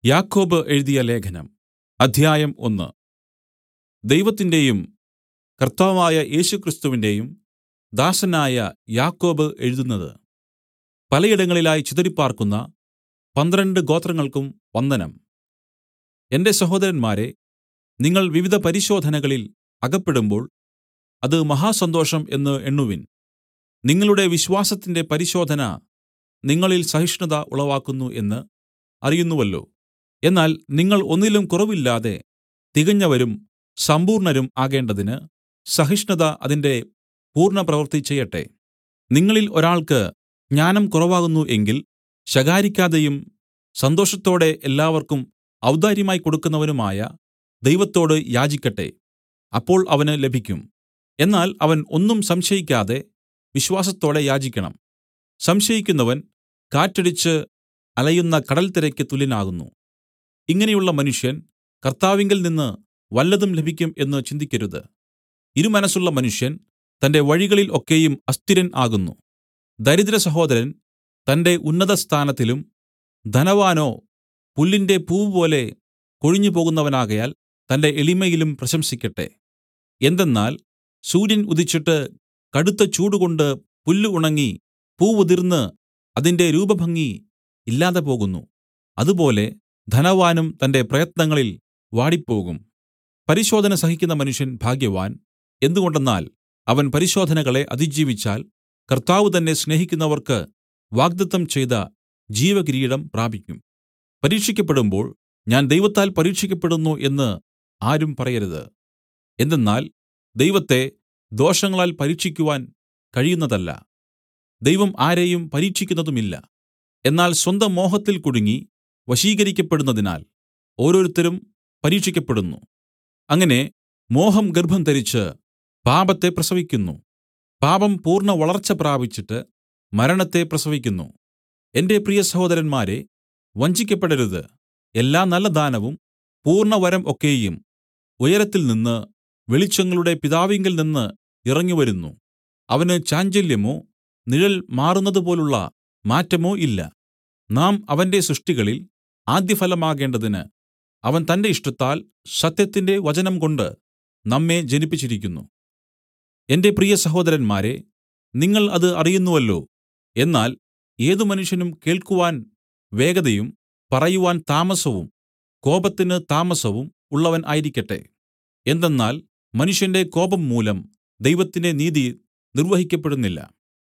യാക്കോബ് എഴുതിയ ലേഖനം അദ്ധ്യായം ഒന്ന് ദൈവത്തിന്റെയും കർത്താവായ യേശുക്രിസ്തുവിന്റെയും ദാസനായ യാക്കോബ് എഴുതുന്നത് പലയിടങ്ങളിലായി ചിതറിപ്പാർക്കുന്ന പന്ത്രണ്ട് ഗോത്രങ്ങൾക്കും വന്ദനം എന്റെ സഹോദരന്മാരേ നിങ്ങൾ വിവിധ പരിശോധനകളിൽ അകപ്പെടുമ്പോൾ അത് മഹാസന്തോഷം എന്ന് എണ്ണുവിൻ നിങ്ങളുടെ വിശ്വാസത്തിന്റെ പരിശോധന നിങ്ങളിൽ സഹിഷ്ണത ഉളവാക്കുന്നു എന്ന് അറിയുന്നുവല്ലോ എന്നാൽ നിങ്ങൾ ഒന്നിലും കുറവില്ലാതെ തികഞ്ഞവരും സമ്പൂർണ്ണരും ആകേണ്ടതിന് സഹിഷ്ണുത അതിന്റെ പൂർണ്ണപ്രവൃത്തി ചെയ്യട്ടെ നിങ്ങളിൽ ഒരാൾക്ക് ജ്ഞാനം കുറവാകുന്നു എങ്കിൽ ശകാരിക്കാതെയും സന്തോഷത്തോടെ എല്ലാവർക്കും ഔദാര്യമായി കൊടുക്കുന്നവനുമായ ദൈവത്തോട് യാചിക്കട്ടെ അപ്പോൾ അവന് ലഭിക്കും എന്നാൽ അവൻ ഒന്നും സംശയിക്കാതെ വിശ്വാസത്തോടെ യാചിക്കണം സംശയിക്കുന്നവൻ കാറ്റടിച്ച് അലയുന്ന കടൽത്തിരയ്ക്ക് തുല്യനാകുന്നു ഇങ്ങനെയുള്ള മനുഷ്യൻ കർത്താവിങ്കൽ നിന്ന് വല്ലതും ലഭിക്കും എന്ന് ചിന്തിക്കരുത് ഇരുമനസ്സുള്ള മനുഷ്യൻ തന്റെ വഴികളിൽ ഒക്കെയും അസ്ഥിരൻ ആകുന്നു ദരിദ്രസഹോദരൻ തന്റെ ഉന്നതസ്ഥാനത്തിലും ധനവാനോ പുല്ലിന്റെ പൂവുപോലെ കൊഴിഞ്ഞുപോകുന്നവനാകയാൽ തന്റെ എളിമയിലും പ്രശംസിക്കട്ടെ എന്തെന്നാൽ സൂര്യൻ ഉദിച്ചിട്ട് കടുത്ത ചൂടുകൊണ്ട് പുല്ല് ഉണങ്ങി പൂവുതിർന്ന് അതിന്റെ രൂപഭംഗി ഇല്ലാതെ പോകുന്നു അതുപോലെ ധനവാനും തന്റെ പ്രയത്നങ്ങളിൽ വാടിപ്പോകും പരിശോധന സഹിക്കുന്ന മനുഷ്യൻ ഭാഗ്യവാൻ എന്തുകൊണ്ടെന്നാൽ അവൻ പരിശോധനകളെ അതിജീവിച്ചാൽ കർത്താവ് തന്നെ സ്നേഹിക്കുന്നവർക്ക് വാഗ്ദത്തം ചെയ്ത ജീവകിരീടം പ്രാപിക്കും പരീക്ഷിക്കപ്പെടുമ്പോൾ ഞാൻ ദൈവത്താൽ പരീക്ഷിക്കപ്പെടുന്നു എന്ന് ആരും പറയരുത് എന്തെന്നാൽ ദൈവത്തെ ദോഷങ്ങളാൽ പരീക്ഷിക്കുവാൻ കഴിയുന്നതല്ല ദൈവം ആരെയും പരീക്ഷിക്കുന്നതുമില്ല എന്നാൽ സ്വന്തം മോഹത്തിൽ കുടുങ്ങി വശീകരിക്കപ്പെടുന്നതിനാൽ ഓരോരുത്തരും പരീക്ഷിക്കപ്പെടുന്നു അങ്ങനെ മോഹം ഗർഭം ധരിച്ച് പാപത്തെ പ്രസവിക്കുന്നു പാപം പൂർണ്ണ വളർച്ച പ്രാപിച്ചിട്ട് മരണത്തെ പ്രസവിക്കുന്നു എന്റെ പ്രിയ സഹോദരന്മാരെ വഞ്ചിക്കപ്പെടരുത് എല്ലാ നല്ല ദാനവും പൂർണ്ണവരം ഒക്കെയും ഉയരത്തിൽനിന്ന് വെളിച്ചങ്ങളുടെ പിതാവിങ്കൽ നിന്ന് ഇറങ്ങിവരുന്നു അവന് ചാഞ്ചല്യമോ നിഴൽ മാറുന്നതുപോലുള്ള മാറ്റമോ ഇല്ല നാം അവന്റെ സൃഷ്ടികളിൽ ആദ്യഫലമാകേണ്ടതിന് അവൻ തന്റെ ഇഷ്ടത്താൽ സത്യത്തിന്റെ വചനംകൊണ്ട് നമ്മെ ജനിപ്പിച്ചിരിക്കുന്നു എന്റെ പ്രിയ സഹോദരന്മാരെ നിങ്ങൾ അത് അറിയുന്നുവല്ലോ എന്നാൽ ഏതു മനുഷ്യനും കേൾക്കുവാൻ വേഗതയും പറയുവാൻ താമസവും കോപത്തിന് താമസവും ഉള്ളവൻ ആയിരിക്കട്ടെ എന്തെന്നാൽ മനുഷ്യന്റെ കോപം മൂലം ദൈവത്തിന്റെ നീതി നിർവഹിക്കപ്പെടുന്നില്ല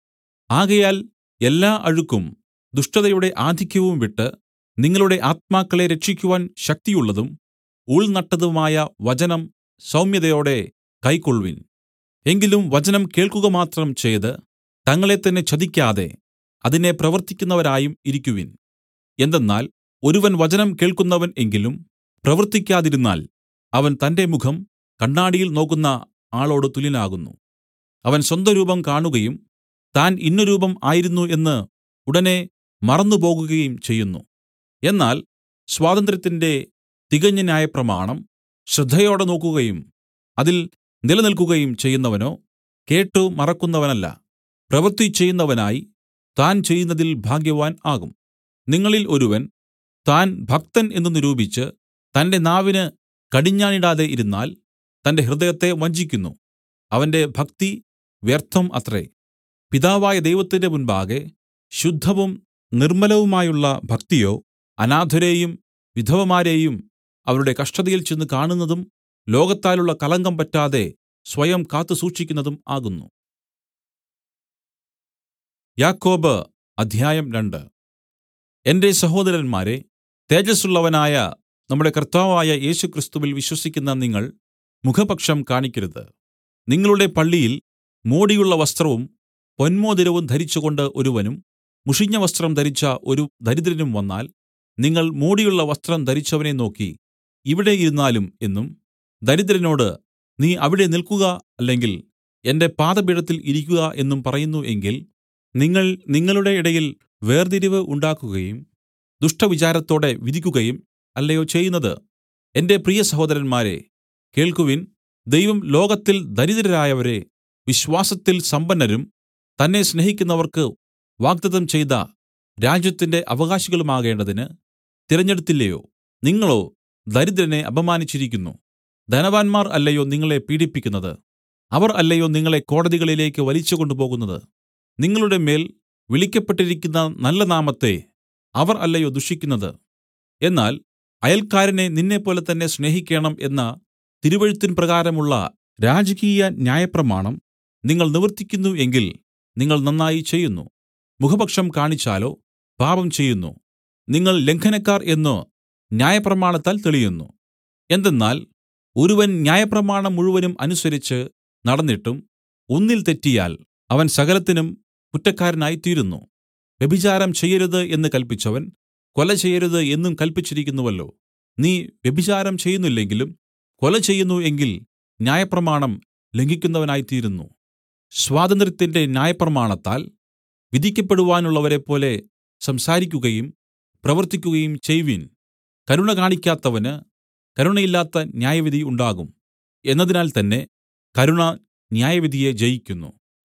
ആകയാൽ എല്ലാ അഴുക്കും ദുഷ്ടതയുടെ ആധിക്യവും വിട്ട് നിങ്ങളുടെ ആത്മാക്കളെ രക്ഷിക്കുവാൻ ശക്തിയുള്ളതും ഉൾനട്ടതുമായ വചനം സൗമ്യതയോടെ കൈക്കൊൾവിൻ എങ്കിലും വചനം കേൾക്കുക മാത്രം ചെയ്ത് തങ്ങളെ തന്നെ ചതിക്കാതെ അതിനെ പ്രവർത്തിക്കുന്നവരായും ഇരിക്കുവിൻ എന്തെന്നാൽ ഒരുവൻ വചനം കേൾക്കുന്നവൻ എങ്കിലും പ്രവർത്തിക്കാതിരുന്നാൽ അവൻ തന്റെ മുഖം കണ്ണാടിയിൽ നോക്കുന്ന ആളോട് തുല്യനാകുന്നു അവൻ സ്വന്തരൂപം കാണുകയും താൻ ഇന്ന രൂപം ആയിരുന്നു എന്ന് ഉടനെ മറന്നുപോകുകയും ചെയ്യുന്നു എന്നാൽ സ്വാതന്ത്ര്യത്തിന്റെ തികഞ്ഞ ന്യായപ്രമാണം ശ്രദ്ധയോടെ നോക്കുകയും അതിൽ നിലനിൽക്കുകയും ചെയ്യുന്നവനോ കേട്ടു മറക്കുന്നവനല്ല പ്രവൃത്തി ചെയ്യുന്നവനായി താൻ ചെയ്യുന്നതിൽ ഭാഗ്യവാൻ ആകും നിങ്ങളിൽ ഒരുവൻ താൻ ഭക്തൻ എന്ന് നിരൂപിച്ച് തന്റെ നാവിന് കടിഞ്ഞാണിടാതെ ഇരുന്നാൽ തന്റെ ഹൃദയത്തെ വഞ്ചിക്കുന്നു അവന്റെ ഭക്തി വ്യർത്ഥം അത്രേ പിതാവായ ദൈവത്തിന്റെ മുൻപാകെ ശുദ്ധവും നിർമ്മലവുമായുള്ള ഭക്തിയോ അനാഥരെയും വിധവമാരെയും അവരുടെ കഷ്ടതയിൽ ചെന്ന് കാണുന്നതും ലോകത്താലുള്ള കളങ്കം പറ്റാതെ സ്വയം കാത്തുസൂക്ഷിക്കുന്നതും ആകുന്നു യാക്കോബ് അധ്യായം രണ്ട് എന്റെ സഹോദരന്മാരെ തേജസ്സുള്ളവനായ നമ്മുടെ കർത്താവായ യേശുക്രിസ്തുവിൽ വിശ്വസിക്കുന്ന നിങ്ങൾ മുഖപക്ഷം കാണിക്കരുത് നിങ്ങളുടെ പള്ളിയിൽ മോടിയുള്ള വസ്ത്രവും പൊന്മോതിരവും ധരിച്ചുകൊണ്ട് ഒരുവനും മുഷിഞ്ഞ വസ്ത്രം ധരിച്ച ഒരു ദരിദ്രനും വന്നാൽ നിങ്ങൾ മോടിയുള്ള വസ്ത്രം ധരിച്ചവനെ നോക്കി ഇവിടെ ഇരുന്നാലും എന്നും ദരിദ്രനോട് നീ അവിടെ നിൽക്കുക അല്ലെങ്കിൽ എന്റെ പാദപീഠത്തിൽ ഇരിക്കുക എന്നും പറയുന്നു എങ്കിൽ നിങ്ങൾ നിങ്ങളുടെ ഇടയിൽ വേർതിരിവ് ഉണ്ടാക്കുകയും ദുഷ്ടവിചാരത്തോടെ വിധിക്കുകയും അല്ലയോ ചെയ്യുന്നത് എന്റെ പ്രിയ സഹോദരന്മാരെ കേൾക്കുവിൻ ദൈവം ലോകത്തിൽ ദരിദ്രരായവരെ വിശ്വാസത്തിൽ സമ്പന്നരും തന്നെ സ്നേഹിക്കുന്നവർക്ക് വാഗ്ദത്തം ചെയ്ത രാജ്യത്തിന്റെ അവകാശികളുമാകേണ്ടതിന് തിരഞ്ഞെടുത്തില്ലയോ നിങ്ങളോ ദരിദ്രനെ അപമാനിച്ചിരിക്കുന്നു ധനവാന്മാർ അല്ലയോ നിങ്ങളെ പീഡിപ്പിക്കുന്നത് അവർ അല്ലയോ നിങ്ങളെ കോടതികളിലേക്ക് വലിച്ചു കൊണ്ടുപോകുന്നത് നിങ്ങളുടെ മേൽ വിളിക്കപ്പെട്ടിരിക്കുന്ന നല്ല നാമത്തെ അവർ അല്ലയോ ദുഷിക്കുന്നത് എന്നാൽ അയൽക്കാരനെ നിന്നെപ്പോലെ തന്നെ സ്നേഹിക്കേണം എന്ന തിരുവഴുത്തിൻ പ്രകാരമുള്ള രാജകീയ ന്യായപ്രമാണം നിങ്ങൾ നിവർത്തിക്കുന്നു എങ്കിൽ നിങ്ങൾ നന്നായി ചെയ്യുന്നു മുഖപക്ഷം കാണിച്ചാലോ പാപം ചെയ്യുന്നു നിങ്ങൾ ലംഘനക്കാർ എന്ന് ന്യായപ്രമാണത്താൽ തെളിയുന്നു എന്തെന്നാൽ ഒരുവൻ ന്യായപ്രമാണം മുഴുവനും അനുസരിച്ച് നടന്നിട്ടും ഒന്നിൽ തെറ്റിയാൽ അവൻ സകലത്തിനും കുറ്റക്കാരനായിത്തീരുന്നു വ്യഭിചാരം ചെയ്യരുത് എന്ന് കല്പിച്ചവൻ കൊല ചെയ്യരുത് എന്നും കല്പിച്ചിരിക്കുന്നുവല്ലോ നീ വ്യഭിചാരം ചെയ്യുന്നില്ലെങ്കിലും കൊല ചെയ്യുന്നു എങ്കിൽ ന്യായപ്രമാണം ലംഘിക്കുന്നവനായിത്തീരുന്നു സ്വാതന്ത്ര്യത്തിന്റെ ന്യായപ്രമാണത്താൽ വിധിക്കപ്പെടുവാനുള്ളവരെപ്പോലെ സംസാരിക്കുകയും പ്രവർത്തിക്കുകയും ചെയ്‌വിൻ കരുണ കാണിക്കാത്തവന് കരുണയില്ലാത്ത ന്യായവിധി ഉണ്ടാകും എന്നതിനാൽ തന്നെ കരുണ ന്യായവിധിയെ ജയിക്കുന്നു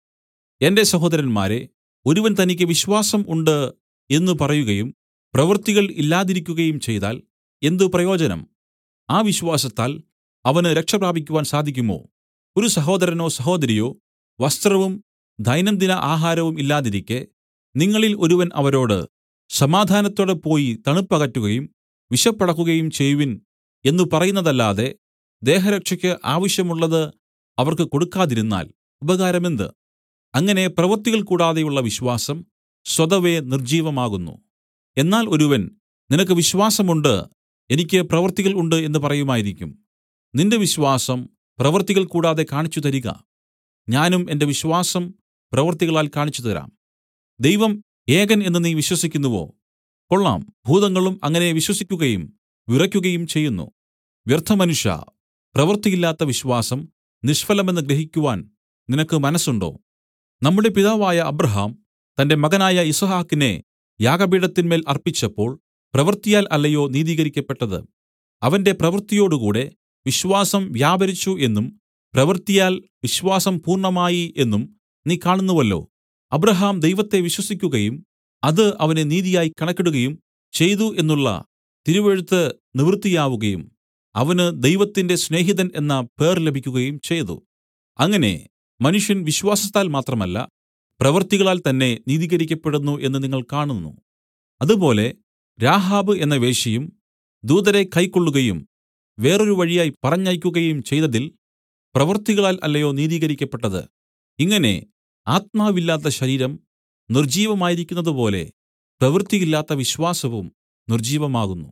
എന്റെ സഹോദരന്മാരേ ഒരുവൻ തനിക്ക് വിശ്വാസം ഉണ്ട് എന്ന് പറയുകയും പ്രവൃത്തികൾ ഇല്ലാതിരിക്കുകയും ചെയ്താൽ എന്ത് പ്രയോജനം ആ വിശ്വാസത്താൽ അവന് രക്ഷ പ്രാപിക്കുവാൻ സാധിക്കുമോ ഒരു സഹോദരനോ സഹോദരിയോ വസ്ത്രവും ദൈനംദിന ആഹാരവും ഇല്ലാതിരിക്കെ നിങ്ങളിൽ ഒരുവൻ അവരോട് സമാധാനത്തോടെ പോയി തണുപ്പകറ്റുകയും വിശപ്പടക്കുകയും ചെയ്‌വിൻ എന്നു പറയുന്നതല്ലാതെ ദേഹരക്ഷയ്ക്ക് ആവശ്യമുള്ളത് അവർക്ക് കൊടുക്കാതിരുന്നാൽ ഉപകാരമെന്ത് അങ്ങനെ പ്രവൃത്തികൾ കൂടാതെയുള്ള വിശ്വാസം സ്വതവേ നിർജ്ജീവമാകുന്നു എന്നാൽ ഒരുവൻ നിനക്ക് വിശ്വാസമുണ്ട് എനിക്ക് പ്രവൃത്തികൾ ഉണ്ട് എന്ന് പറയുമായിരിക്കും നിന്റെ വിശ്വാസം പ്രവൃത്തികൾ കൂടാതെ കാണിച്ചു തരിക ഞാനും എന്റെ വിശ്വാസം പ്രവൃത്തികളാൽ കാണിച്ചുതരാം ദൈവം ഏകൻ എന്ന് നീ വിശ്വസിക്കുന്നുവോ കൊള്ളാം ഭൂതങ്ങളും അങ്ങനെ വിശ്വസിക്കുകയും വിറയ്ക്കുകയും ചെയ്യുന്നു വ്യർത്ഥമനുഷ്യ പ്രവൃത്തിയില്ലാത്ത വിശ്വാസം നിഷ്ഫലമെന്ന് ഗ്രഹിക്കുവാൻ നിനക്ക് മനസ്സുണ്ടോ നമ്മുടെ പിതാവായ അബ്രാഹാം തന്റെ മകനായ യിസ്ഹാക്കിനെ യാഗപീഠത്തിന്മേൽ അർപ്പിച്ചപ്പോൾ പ്രവൃത്തിയാൽ അല്ലയോ നീതീകരിക്കപ്പെട്ടത് അവന്റെ പ്രവൃത്തിയോടുകൂടെ വിശ്വാസം വ്യാപരിച്ചു എന്നും പ്രവൃത്തിയാൽ വിശ്വാസം പൂർണ്ണമായി എന്നും നീ കാണുന്നുവല്ലോ അബ്രാഹാം ദൈവത്തെ വിശ്വസിക്കുകയും അത് അവന് നീതിയായി കണക്കിടുകയും ചെയ്തു എന്നുള്ള തിരുവെഴുത്ത് നിവൃത്തിയാവുകയും അവന് ദൈവത്തിന്റെ സ്നേഹിതൻ എന്ന പേർ ലഭിക്കുകയും ചെയ്തു അങ്ങനെ മനുഷ്യൻ വിശ്വാസത്താൽ മാത്രമല്ല പ്രവൃത്തികളാൽ തന്നെ നീതീകരിക്കപ്പെടുന്നു എന്ന് നിങ്ങൾ കാണുന്നു അതുപോലെ രാഹാബ് എന്ന വേശ്യയും ദൂതരെ കൈക്കൊള്ളുകയും വേറൊരു വഴിയായി പറഞ്ഞയക്കുകയും ചെയ്തതിൽ പ്രവൃത്തികളാൽ അല്ലയോ നീതീകരിക്കപ്പെട്ടത് ഇങ്ങനെ ആത്മാവില്ലാത്ത ശരീരം നിർജ്ജീവമായിരിക്കുന്നതുപോലെ പ്രവൃത്തിയില്ലാത്ത വിശ്വാസവും നിർജ്ജീവമാകുന്നു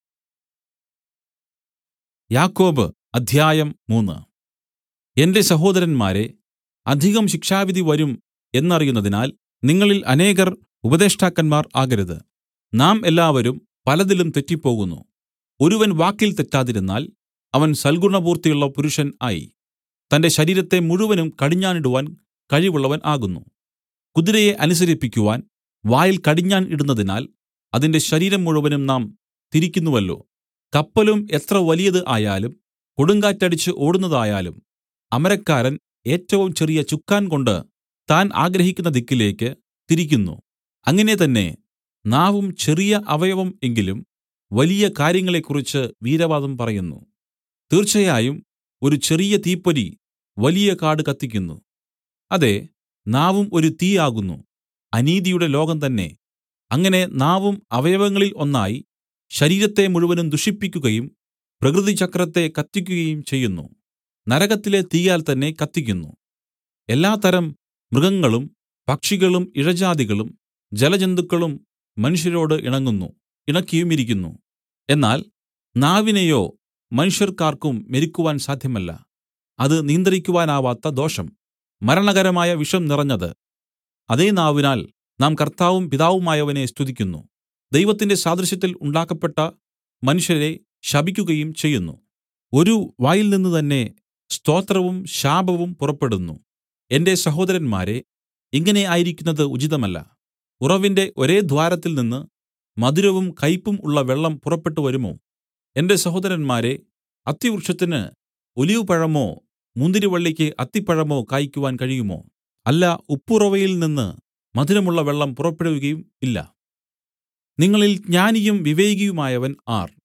യാക്കോബ് അധ്യായം മൂന്ന് എന്റെ സഹോദരന്മാരെ അധികം ശിക്ഷാവിധി വരും എന്നറിയുന്നതിനാൽ നിങ്ങളിൽ അനേകർ ഉപദേഷ്ടാക്കന്മാർ ആകരുത് നാം എല്ലാവരും പലതിലും തെറ്റിപ്പോകുന്നു ഒരുവൻ വാക്കിൽ തെറ്റാതിരുന്നാൽ അവൻ സൽഗുണപൂർത്തിയുള്ള പുരുഷൻ ആയി തന്റെ ശരീരത്തെ മുഴുവനും കടിഞ്ഞാണിടുവാൻ കഴിവുള്ളവൻ ആകുന്നു കുതിരയെ അനുസരിപ്പിക്കുവാൻ വായിൽ കടിഞ്ഞാൺ ഇടുന്നതിനാൽ അതിന്റെ ശരീരം മുഴുവനും നാം തിരിക്കുന്നുവല്ലോ കപ്പലും എത്ര വലിയത് ആയാലും കൊടുങ്കാറ്റടിച്ച് ഓടുന്നതായാലും അമരക്കാരൻ ഏറ്റവും ചെറിയ ചുക്കാൻ കൊണ്ട് താൻ ആഗ്രഹിക്കുന്ന ദിക്കിലേക്ക് തിരിക്കുന്നു അങ്ങനെ തന്നെ നാവും ചെറിയ അവയവം എങ്കിലും വലിയ കാര്യങ്ങളെക്കുറിച്ച് വീരവാദം പറയുന്നു തീർച്ചയായും ഒരു ചെറിയ തീപ്പൊരി വലിയ കാട് കത്തിക്കുന്നു അതെ നാവും ഒരു തീ ആകുന്നു അനീതിയുടെ ലോകം തന്നെ അങ്ങനെ നാവും അവയവങ്ങളിൽ ഒന്നായി ശരീരത്തെ മുഴുവനും ദുഷിപ്പിക്കുകയും പ്രകൃതിചക്രത്തെ കത്തിക്കുകയും ചെയ്യുന്നു നരകത്തിലെ തീയാൽ തന്നെ കത്തിക്കുന്നു എല്ലാതരം മൃഗങ്ങളും പക്ഷികളും ഇഴജാതികളും ജലജന്തുക്കളും മനുഷ്യരോട് ഇണങ്ങുന്നു ഇണക്കിയുമിരിക്കുന്നു എന്നാൽ നാവിനെയോ മനുഷ്യർക്കാർക്കും മെരുക്കുവാൻ സാധ്യമല്ല അത് നിയന്ത്രിക്കുവാനാവാത്ത ദോഷം മരണകരമായ വിഷം നിറഞ്ഞത് അതേ നാവിനാൽ നാം കർത്താവും പിതാവുമായവനെ സ്തുതിക്കുന്നു ദൈവത്തിന്റെ സാദൃശ്യത്തിൽ ഉണ്ടാക്കപ്പെട്ട മനുഷ്യരെ ശപിക്കുകയും ചെയ്യുന്നു ഒരു വായിൽ നിന്ന് തന്നെ സ്തോത്രവും ശാപവും പുറപ്പെടുന്നു എന്റെ സഹോദരന്മാരെ ഇങ്ങനെ ആയിരിക്കുന്നത് ഉചിതമല്ല ഉറവിന്റെ ഒരേ ദ്വാരത്തിൽ നിന്ന് മധുരവും കയ്പും ഉള്ള വെള്ളം പുറപ്പെട്ടു വരുമോ എന്റെ സഹോദരന്മാരെ അത്തിവൃക്ഷത്തിന് ഒലിവുപഴമോ മുന്തിരിവള്ളിക്ക് അത്തിപ്പഴമോ കായ്ക്കുവാൻ കഴിയുമോ അല്ല ഉപ്പുറവയിൽ നിന്ന് മധുരമുള്ള വെള്ളം പുറപ്പെടുകയും ഇല്ല നിങ്ങളിൽ ജ്ഞാനിയും വിവേകിയുമായവൻ ആർ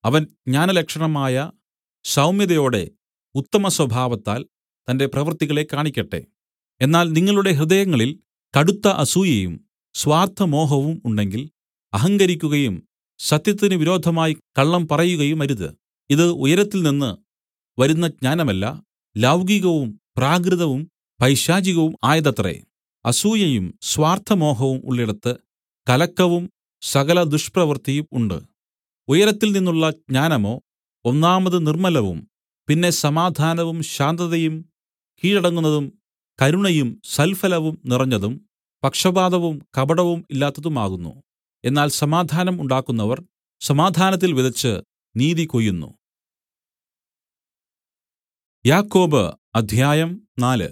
അവൻ ജ്ഞാനലക്ഷണമായ സൗമ്യതയോടെ ഉത്തമസ്വഭാവത്താൽ തന്റെ പ്രവൃത്തികളെ കാണിക്കട്ടെ എന്നാൽ നിങ്ങളുടെ ഹൃദയങ്ങളിൽ കടുത്ത അസൂയയും സ്വാർത്ഥമോഹവും ഉണ്ടെങ്കിൽ അഹങ്കരിക്കുകയും സത്യത്തിന് വിരോധമായി കള്ളം പറയുകയും അരുത് ഇത് ഉയരത്തിൽനിന്ന് വരുന്ന ജ്ഞാനമല്ല ലൗകികവും പ്രാകൃതവും പൈശാചികവും ആയതത്രേ അസൂയയും സ്വാർത്ഥമോഹവും ഉള്ളിടത്ത് കലക്കവും സകല ദുഷ്പ്രവൃത്തിയും ഉണ്ട് ഉയരത്തിൽ നിന്നുള്ള ജ്ഞാനമോ ഒന്നാമത് നിർമ്മലവും പിന്നെ സമാധാനവും ശാന്തതയും കീഴടങ്ങുന്നതും കരുണയും സൽഫലവും നിറഞ്ഞതും പക്ഷപാതവും കപടവും ഇല്ലാത്തതുമാകുന്നു എന്നാൽ സമാധാനം ഉണ്ടാക്കുന്നവർ സമാധാനത്തിൽ വിതച്ച് നീതി കൊയ്യുന്നു യാക്കോബ് അധ്യായം നാല്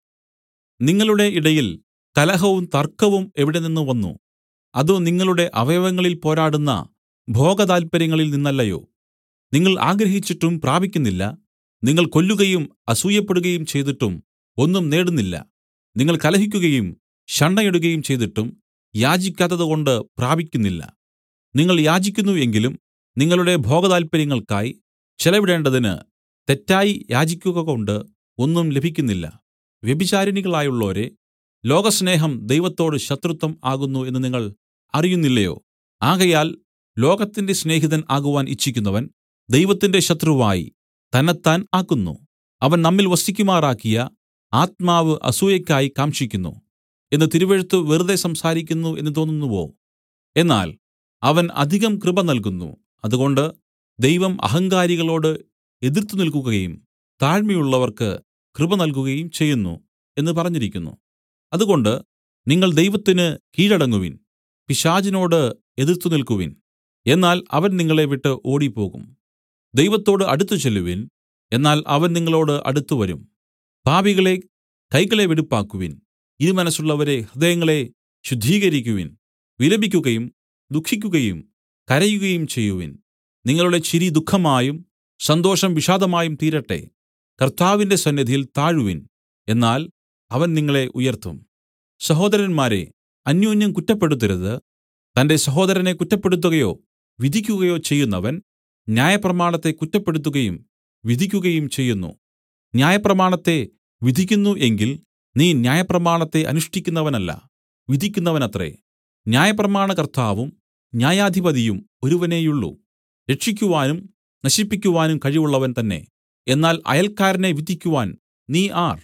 നിങ്ങളുടെ ഇടയിൽ കലഹവും തർക്കവും എവിടെ നിന്ന് വന്നു അത് നിങ്ങളുടെ അവയവങ്ങളിൽ പോരാടുന്ന ഭോഗതാല്പര്യങ്ങളിൽ നിന്നല്ലയോ നിങ്ങൾ ആഗ്രഹിച്ചിട്ടും പ്രാപിക്കുന്നില്ല നിങ്ങൾ കൊല്ലുകയും അസൂയപ്പെടുകയും ചെയ്തിട്ടും ഒന്നും നേടുന്നില്ല നിങ്ങൾ കലഹിക്കുകയും ശണ്ഠയിടുകയും ചെയ്തിട്ടും യാചിക്കാത്തതുകൊണ്ട് പ്രാപിക്കുന്നില്ല നിങ്ങൾ യാചിക്കുന്നു എങ്കിലും നിങ്ങളുടെ ഭോഗതാല്പര്യങ്ങൾക്കായി ചെലവിടേണ്ടതിന് തെറ്റായി യാചിക്കുകകൊണ്ട് ഒന്നും ലഭിക്കുന്നില്ല വ്യഭിചാരിണികളായുള്ളോരേ ലോകസ്നേഹം ദൈവത്തോട് ശത്രുത്വം ആകുന്നു എന്ന് നിങ്ങൾ അറിയുന്നില്ലയോ ആകയാൽ ലോകത്തിന്റെ സ്നേഹിതൻ ആകുവാൻ ഇച്ഛിക്കുന്നവൻ ദൈവത്തിന്റെ ശത്രുവായി തന്നെത്താൻ ആക്കുന്നു അവൻ നമ്മിൽ വസിക്കുമാറാക്കിയ ആത്മാവ് അസൂയയ്ക്കായി കാംക്ഷിക്കുന്നു എന്ന് തിരുവെഴുത്ത് വെറുതെ സംസാരിക്കുന്നു എന്ന് തോന്നുന്നുവോ എന്നാൽ അവൻ അധികം കൃപ നൽകുന്നു അതുകൊണ്ട് ദൈവം അഹങ്കാരികളോട് എതിർത്ത് നിൽക്കുകയും താഴ്മയുള്ളവർക്ക് കൃപ നൽകുകയും ചെയ്യുന്നു എന്ന് പറഞ്ഞിരിക്കുന്നു അതുകൊണ്ട് നിങ്ങൾ ദൈവത്തിന് കീഴടങ്ങുവിൻ പിശാചിനോട് എതിർത്തു നിൽക്കുവിൻ എന്നാൽ അവൻ നിങ്ങളെ വിട്ട് ഓടിപ്പോകും ദൈവത്തോട് അടുത്തു ചെല്ലുവിൻ എന്നാൽ അവൻ നിങ്ങളോട് അടുത്തുവരും പാപികളെ കൈകളെ വെടിപ്പാക്കുവിൻ ഇരുമനസ്സുള്ളവരെ ഹൃദയങ്ങളെ ശുദ്ധീകരിക്കുവിൻ വിലപിക്കുകയും ദുഃഖിക്കുകയും കരയുകയും ചെയ്യുവിൻ നിങ്ങളുടെ ചിരി ദുഃഖമായും സന്തോഷം വിഷാദമായും തീരട്ടെ കർത്താവിന്റെ സന്നിധിയിൽ താഴുവിൻ എന്നാൽ അവൻ നിങ്ങളെ ഉയർത്തും സഹോദരന്മാരെ അന്യോന്യം കുറ്റപ്പെടുത്തരുത് തന്റെ സഹോദരനെ കുറ്റപ്പെടുത്തുകയോ വിധിക്കുകയോ ചെയ്യുന്നവൻ ന്യായപ്രമാണത്തെ കുറ്റപ്പെടുത്തുകയും വിധിക്കുകയും ചെയ്യുന്നു ന്യായപ്രമാണത്തെ വിധിക്കുന്നു എങ്കിൽ നീ ന്യായപ്രമാണത്തെ അനുഷ്ഠിക്കുന്നവനല്ല വിധിക്കുന്നവനത്രേ ന്യായപ്രമാണകർത്താവും ന്യായാധിപതിയും ഒരുവനേയുള്ളൂ രക്ഷിക്കുവാനും നശിപ്പിക്കുവാനും കഴിവുള്ളവൻ തന്നെ എന്നാൽ അയൽക്കാരനെ വിധിക്കുവാൻ നീ ആർ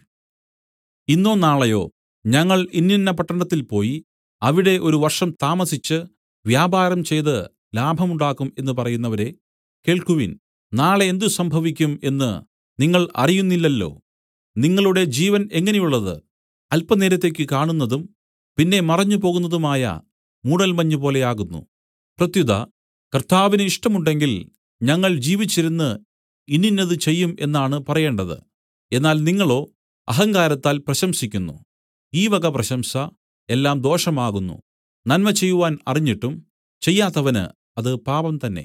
ഇന്നോ നാളെയോ ഞങ്ങൾ ഇന്നിന്ന പട്ടണത്തിൽ പോയി അവിടെ ഒരു വർഷം താമസിച്ച് വ്യാപാരം ചെയ്ത് ലാഭമുണ്ടാക്കും എന്ന് പറയുന്നവരെ കേൾക്കുവിൻ നാളെ എന്ത് സംഭവിക്കും എന്ന് നിങ്ങൾ അറിയുന്നില്ലല്ലോ നിങ്ങളുടെ ജീവൻ എങ്ങനെയുള്ളത് അല്പനേരത്തേക്ക് കാണുന്നതും പിന്നെ മറഞ്ഞുപോകുന്നതുമായ മൂടൽമഞ്ഞ് പോലെയാകുന്നു പ്രത്യുത കർത്താവിന് ഇഷ്ടമുണ്ടെങ്കിൽ ഞങ്ങൾ ജീവിച്ചിരുന്ന് ഇന്നിന്നത് ചെയ്യും എന്നാണ് പറയേണ്ടത് എന്നാൽ നിങ്ങളോ അഹങ്കാരത്താൽ പ്രശംസിക്കുന്നു ഈ വക പ്രശംസ എല്ലാം ദോഷമാകുന്നു നന്മ ചെയ്യുവാൻ അറിഞ്ഞിട്ടും ചെയ്യാത്തവന് അത് പാപം തന്നെ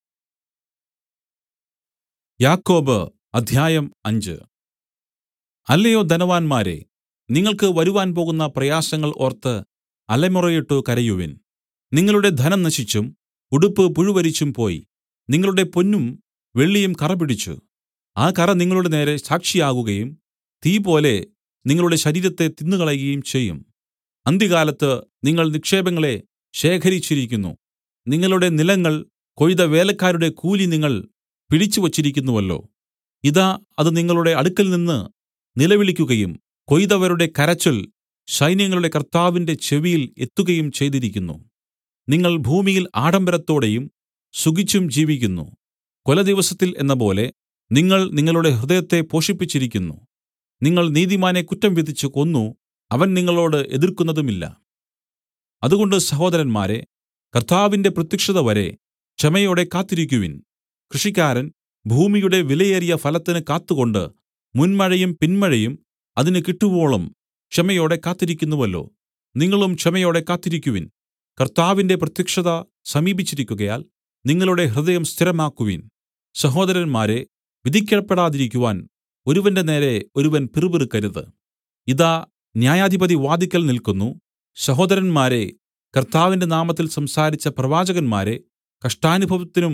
യാക്കോബ് അധ്യായം അഞ്ച് അല്ലയോ ധനവാന്മാരെ നിങ്ങൾക്ക് വരുവാൻ പോകുന്ന പ്രയാസങ്ങൾ ഓർത്ത് അലമുറയിട്ടു കരയുവിൻ നിങ്ങളുടെ ധനം നശിച്ചും ഉടുപ്പ് പുഴുവരിച്ചും പോയി നിങ്ങളുടെ പൊന്നും വെള്ളിയും കറ പിടിച്ചു ആ കറ നിങ്ങളുടെ നേരെ സാക്ഷിയാകുകയും തീ പോലെ നിങ്ങളുടെ ശരീരത്തെ തിന്നുകളയുകയും ചെയ്യും അന്ത്യകാലത്ത് നിങ്ങൾ നിക്ഷേപങ്ങളെ ശേഖരിച്ചിരിക്കുന്നു നിങ്ങളുടെ നിലങ്ങൾ കൊയ്ത വേലക്കാരുടെ കൂലി നിങ്ങൾ പിടിച്ചു വച്ചിരിക്കുന്നുവല്ലോ ഇതാ അത് നിങ്ങളുടെ അടുക്കൽ നിന്ന് നിലവിളിക്കുകയും കൊയ്തവരുടെ കരച്ചിൽ സൈന്യങ്ങളുടെ കർത്താവിന്റെ ചെവിയിൽ എത്തുകയും ചെയ്തിരിക്കുന്നു നിങ്ങൾ ഭൂമിയിൽ ആഡംബരത്തോടെയും സുഖിച്ചും ജീവിക്കുന്നു കൊലദിവസത്തിൽ എന്നപോലെ നിങ്ങൾ നിങ്ങളുടെ ഹൃദയത്തെ പോഷിപ്പിച്ചിരിക്കുന്നു നിങ്ങൾ നീതിമാനെ കുറ്റം വിധിച്ച് കൊന്നു അവൻ നിങ്ങളോട് എതിർക്കുന്നതുമില്ല അതുകൊണ്ട് സഹോദരന്മാരെ കർത്താവിന്റെ പ്രത്യക്ഷത വരെ ക്ഷമയോടെ കാത്തിരിക്കുവിൻ കൃഷിക്കാരൻ ഭൂമിയുടെ വിലയേറിയ ഫലത്തിന് കാത്തുകൊണ്ട് മുൻമഴയും പിന്മഴയും അതിന് കിട്ടുവോളം ക്ഷമയോടെ കാത്തിരിക്കുന്നുവല്ലോ നിങ്ങളും ക്ഷമയോടെ കാത്തിരിക്കുവിൻ കർത്താവിന്റെ പ്രത്യക്ഷത സമീപിച്ചിരിക്കുകയാൽ നിങ്ങളുടെ ഹൃദയം സ്ഥിരമാക്കുവിൻ സഹോദരന്മാരെ വിധിക്കപ്പെടാതിരിക്കുവാൻ ഒരുവന്റെ നേരെ ഒരുവൻ പിറുപിറുക്കരുത് ഇതാ ന്യായാധിപതി വാതിക്കൽ നിൽക്കുന്നു സഹോദരന്മാരെ കർത്താവിന്റെ നാമത്തിൽ സംസാരിച്ച പ്രവാചകന്മാരെ കഷ്ടാനുഭവത്തിനും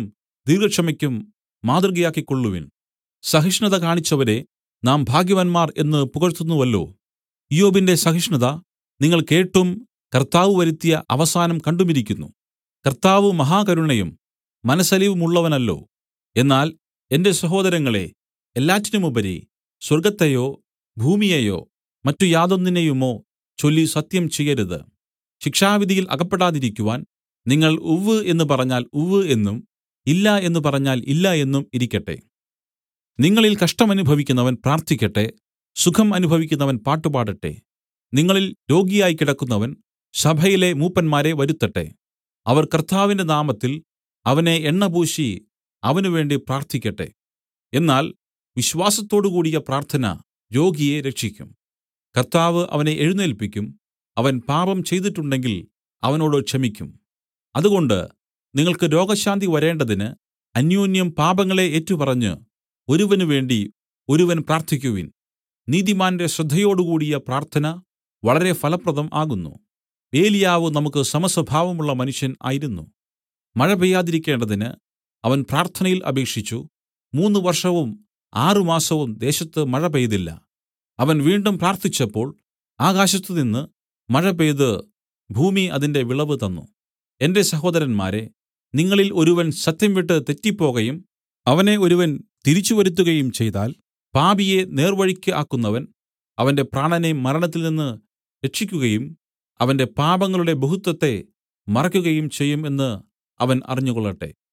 ദീർഘക്ഷമയ്ക്കും മാതൃകയാക്കിക്കൊള്ളുവിൻ സഹിഷ്ണുത കാണിച്ചവരെ നാം ഭാഗ്യവാന്മാർ എന്ന് പുകഴ്ത്തുന്നുവല്ലോ ഇയ്യോബിന്റെ സഹിഷ്ണുത നിങ്ങൾ കേട്ടും കർത്താവ് വരുത്തിയ അവസാനം കണ്ടുമിരിക്കുന്നു കർത്താവ് മഹാകരുണയും മനസ്സലിവുമുള്ളവനല്ലോ എന്നാൽ എന്റെ സഹോദരങ്ങളെ എല്ലാറ്റിനുമുപരി സ്വർഗ്ഗത്തെയോ ഭൂമിയെയോ മറ്റു യാതൊന്നിനെയുമോ ചൊല്ലി സത്യം ചെയ്യരുത് ശിക്ഷാവിധിയിൽ അകപ്പെടാതിരിക്കുവാൻ നിങ്ങൾ ഉവ്വ് എന്ന് പറഞ്ഞാൽ ഉവ്വ് എന്നും ഇല്ല എന്ന് പറഞ്ഞാൽ ഇല്ല എന്നും ഇരിക്കട്ടെ നിങ്ങളിൽ കഷ്ടമനുഭവിക്കുന്നവൻ പ്രാർത്ഥിക്കട്ടെ സുഖം അനുഭവിക്കുന്നവൻ പാട്ടുപാടട്ടെ നിങ്ങളിൽ രോഗിയായി കിടക്കുന്നവൻ സഭയിലെ മൂപ്പന്മാരെ വരുത്തട്ടെ അവർ കർത്താവിന്റെ നാമത്തിൽ അവനെ എണ്ണപൂശി അവനുവേണ്ടി പ്രാർത്ഥിക്കട്ടെ എന്നാൽ വിശ്വാസത്തോടുകൂടിയ പ്രാർത്ഥന രോഗിയെ രക്ഷിക്കും കർത്താവ് അവനെ എഴുന്നേല്പിക്കും അവൻ പാപം ചെയ്തിട്ടുണ്ടെങ്കിൽ അവനോട് ക്ഷമിക്കും അതുകൊണ്ട് നിങ്ങൾക്ക് രോഗശാന്തി വരേണ്ടതിന് അന്യോന്യം പാപങ്ങളെ ഏറ്റുപറഞ്ഞ് ഒരുവന് വേണ്ടി ഒരുവൻ പ്രാർത്ഥിക്കുവിൻ നീതിമാന്റെ ശ്രദ്ധയോടുകൂടിയ പ്രാർത്ഥന വളരെ ഫലപ്രദം ആകുന്നു ഏലിയാവ് നമുക്ക് സമസ്വഭാവമുള്ള മനുഷ്യൻ ആയിരുന്നു മഴ പെയ്യാതിരിക്കേണ്ടതിന് അവൻ പ്രാർത്ഥനയിൽ അപേക്ഷിച്ചു മൂന്ന് വർഷവും ആറുമാസവും ദേശത്ത് മഴ പെയ്തില്ല അവൻ വീണ്ടും പ്രാർത്ഥിച്ചപ്പോൾ ആകാശത്തുനിന്ന് മഴ പെയ്ത് ഭൂമി അതിന്റെ വിളവ് തന്നു എന്റെ സഹോദരന്മാരെ നിങ്ങളിൽ ഒരുവൻ സത്യം വിട്ട് തെറ്റിപ്പോകയും അവനെ ഒരുവൻ തിരിച്ചുവരുത്തുകയും ചെയ്താൽ പാപിയെ നേർവഴിക്ക് ആക്കുന്നവൻ അവന്റെ പ്രാണനെ മരണത്തിൽ നിന്ന് രക്ഷിക്കുകയും അവന്റെ പാപങ്ങളുടെ ബഹുത്വത്തെ മറയ്ക്കുകയും ചെയ്യും എന്ന് അവൻ അറിഞ്ഞുകൊള്ളട്ടെ